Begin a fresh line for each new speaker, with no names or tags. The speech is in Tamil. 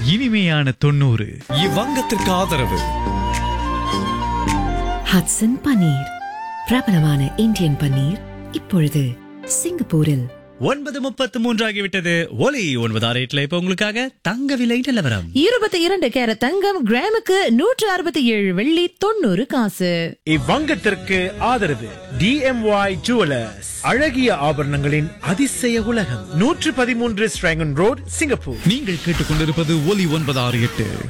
இனிமையான தொண்ணூறு
இவ்வங்கத்திற்கு ஆதரவு
ஹட்சன் பன்னீர் பிரபலமான இந்தியன் பன்னீர் இப்பொழுது சிங்கப்பூரில்
ஒன்பது முப்பத்து மூன்று ஆகிவிட்டது ஒலி ஒன்பது ஆறு எட்டுல இப்ப உங்களுக்காக தங்க விலை நிலவரம்
இருபத்தி இரண்டு கேரட் தங்கம் கிராமுக்கு நூற்று அறுபத்தி ஏழு வெள்ளி தொண்ணூறு காசு
இவ்வங்கத்திற்கு ஆதரவு டிஎம்ஒய் ஜுவலர்ஸ் அழகிய ஆபரணங்களின் அதிசய உலகம் நூற்று பதிமூன்று ஸ்ட்ராங்கன் ரோட் சிங்கப்பூர்
நீங்கள் கேட்டுக்கொண்டிருப்பது ஒலி ஒன்பது ஆறு எட்டு